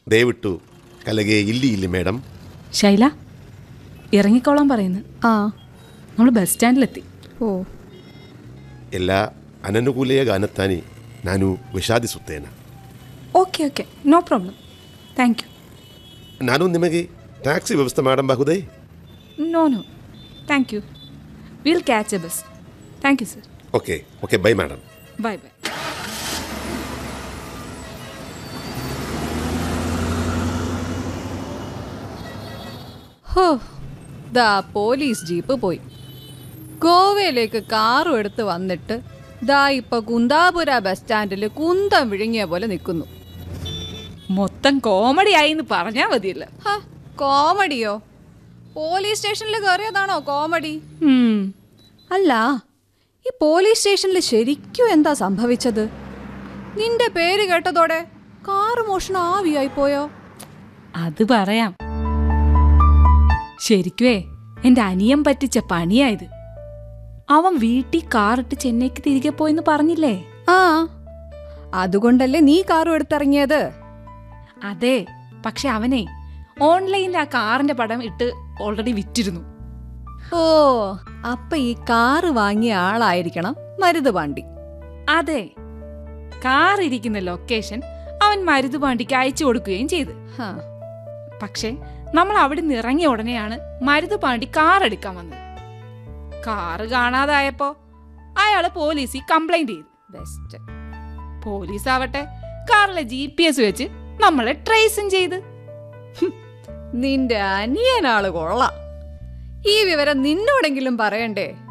ದಯವಿಟ್ಟು ಕಲೆಗೆ ಇಲ್ಲಿ ಇಲ್ಲಿ ಮೇಡಮ್ ശൈല ഇറങ്ങിക്കോളാൻ പറയുന്നു ಆ നമ്മൾ ബസ് സ്റ്റാൻഡിലെത്തി ಓ ಎಲ್ಲ ಅನನುಕೂಲೆಯ ಗಾನತ್ತಾನೆ ನಾನು ವಿಷಾದಿಸುತ್ತೇನೆ okay okay no problem thank you ನಾನು ನಿಮಗೆ ಟ್ಯಾಕ್ಸಿ ವ್ಯವಸ್ಥೆ ಮಾಡಬಹುದೇ no no thank you will catch a bus thank you sir okay okay bye madam bye bye ഹോ ദാ പോലീസ് ജീപ്പ് പോയി ഗോവയിലേക്ക് കാറും എടുത്ത് വന്നിട്ട് ദാ ഇപ്പൊ കുന്താപുര ബസ് സ്റ്റാൻഡിൽ കുന്തം വിഴുങ്ങിയ പോലെ നിൽക്കുന്നു മൊത്തം കോമഡി ആയി എന്ന് പറഞ്ഞാൽ മതിയല്ല ഹ കോമഡിയോ പോലീസ് സ്റ്റേഷനിൽ കയറിയതാണോ കോമഡി അല്ല ഈ പോലീസ് സ്റ്റേഷനിൽ ശരിക്കും എന്താ സംഭവിച്ചത് നിന്റെ പേര് കേട്ടതോടെ കാറ് മോഷണം ആവിയായി പോയോ അത് പറയാം ശരിക്കുവേ എൻ്റെ അനിയൻ പറ്റിച്ച പണിയായത് അവൻ വീട്ടിൽ കാറിട്ട് ചെന്നൈക്ക് തിരികെ പോയെന്ന് പറഞ്ഞില്ലേ ആ അതുകൊണ്ടല്ലേ നീ കാറും എടുത്തിറങ്ങിയത് അതെ പക്ഷെ അവനെ ഓൺലൈനിൽ ആ കാറിന്റെ പടം ഇട്ട് ഓൾറെഡി വിറ്റിരുന്നു ഓ അപ്പൊ ഈ കാറ് വാങ്ങിയ ആളായിരിക്കണം മരുതുപാണ്ടി അതെ കാർ ഇരിക്കുന്ന ലൊക്കേഷൻ അവൻ മരുതുപാണ്ടിക്ക് അയച്ചു കൊടുക്കുകയും ചെയ്തു ഹ, പക്ഷെ നമ്മൾ അവിടെ നിന്ന് ഇറങ്ങിയ ഉടനെയാണ് മരുതുപാണ്ടി കാർ എടുക്കാൻ വന്നത് കാറ് കാണാതായപ്പോ അയാള് പോലീസിൽ കംപ്ലൈന്റ് ചെയ്തു ബെസ്റ്റ് പോലീസ് ആവട്ടെ കാറിലെ ജി പി എസ് വെച്ച് നമ്മളെ ട്രേസും ചെയ്ത് നിന്റെ അനിയനാള് കൊള്ളാം ഈ വിവരം നിന്നോടെങ്കിലും പറയണ്ടേ